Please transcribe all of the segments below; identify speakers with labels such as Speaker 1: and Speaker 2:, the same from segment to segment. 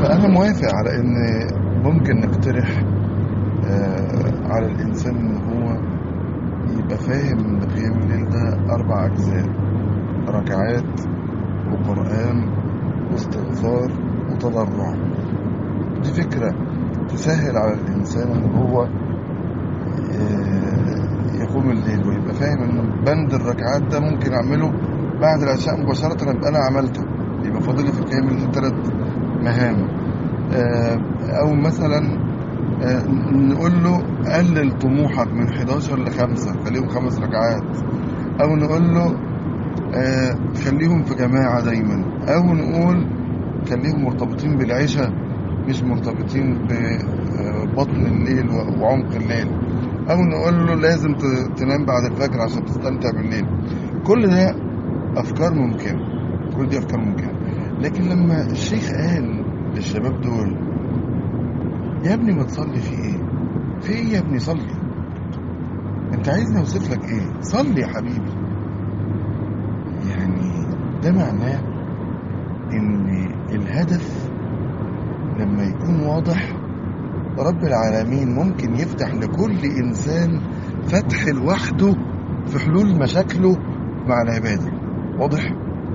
Speaker 1: فأنا موافق على إن ممكن نقترح آه، على الإنسان إن هو يبقى فاهم إن قيام الليل ده أربع أجزاء ركعات وقرآن واستغفار وتضرع دي فكرة تسهل على الإنسان إن هو آه، يقوم الليل ويبقى فاهم إن بند الركعات ده ممكن أعمله بعد العشاء مباشرة يبقى أنا عملته يبقى فاضل لي في قيام الليل ثلاث مهام آه، أو مثلا آه، نقول له قلل طموحك من 11 ل 5 خليهم خمس ركعات أو نقول له آه، خليهم في جماعة دايما أو نقول خليهم مرتبطين بالعشاء مش مرتبطين ببطن الليل وعمق الليل أو نقول له لازم ت- تنام بعد الفجر عشان تستمتع بالليل كل ده أفكار ممكنة كل دي أفكار ممكنة لكن لما الشيخ قال للشباب دول يا ابني ما تصلي في ايه في ايه يا ابني صلي انت عايزني اوصف لك ايه صلي يا حبيبي يعني ده معناه ان الهدف لما يكون واضح رب العالمين ممكن يفتح لكل انسان فتح لوحده في حلول مشاكله مع العباده واضح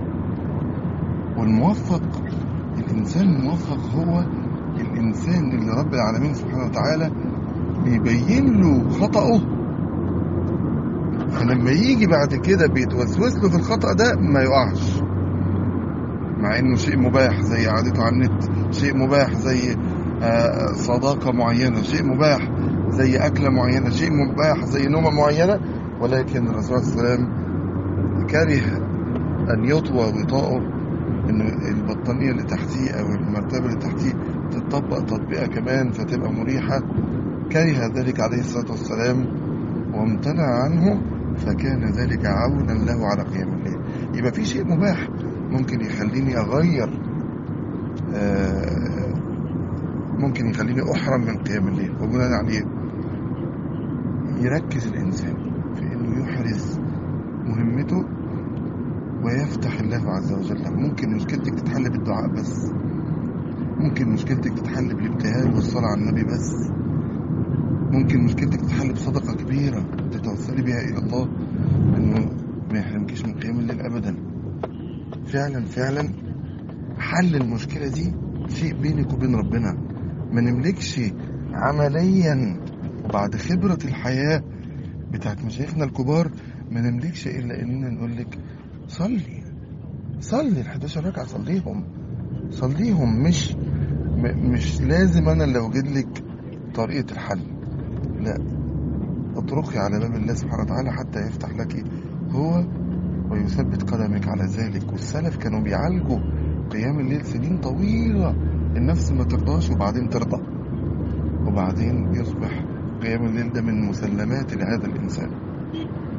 Speaker 1: والموفق الانسان الموفق هو الانسان اللي رب العالمين سبحانه وتعالى بيبين له خطأه فلما يجي بعد كده بيتوسوس له في الخطأ ده ما يقعش مع انه شيء مباح زي قعدته على النت شيء مباح زي آه، صداقة معينة شيء مباح زي أكلة معينة شيء مباح زي نومة معينة ولكن الرسول صلى الله عليه وسلم كره أن يطوى وطاؤه إن البطانية اللي تحتيه أو المرتبة اللي تحتيه تطبق تطبيقة كمان فتبقى مريحة كره ذلك عليه الصلاة والسلام وامتنع عنه فكان ذلك عونا له على قيام الليل يبقى في شيء مباح ممكن يخليني أغير آه، ممكن يخليني أحرم من قيام الليل وبناء عليه يركز الإنسان في إنه يحرز مهمته ويفتح الله عز وجل ممكن مشكلتك تتحل بالدعاء بس ممكن مشكلتك تتحل بالابتهال والصلاة على النبي بس ممكن مشكلتك تتحل بصدقة كبيرة تتوسلي بها إلى الله إنه ما يحرمكيش من قيام الليل أبدا فعلا فعلا حل المشكلة دي شيء بينك وبين ربنا ما نملكش عمليا وبعد خبرة الحياة بتاعت مشايخنا الكبار ما نملكش إلا إننا نقول لك صلي صلي ال 11 ركعة صليهم صليهم مش م- مش لازم أنا اللي أوجد لك طريقة الحل لا اطرقي على باب الله سبحانه وتعالى حتى يفتح لك هو ويثبت قدمك على ذلك والسلف كانوا بيعالجوا قيام الليل سنين طويلة النفس ما ترضاش وبعدين ترضى وبعدين يصبح قيام الليل ده من مسلمات لهذا الإنسان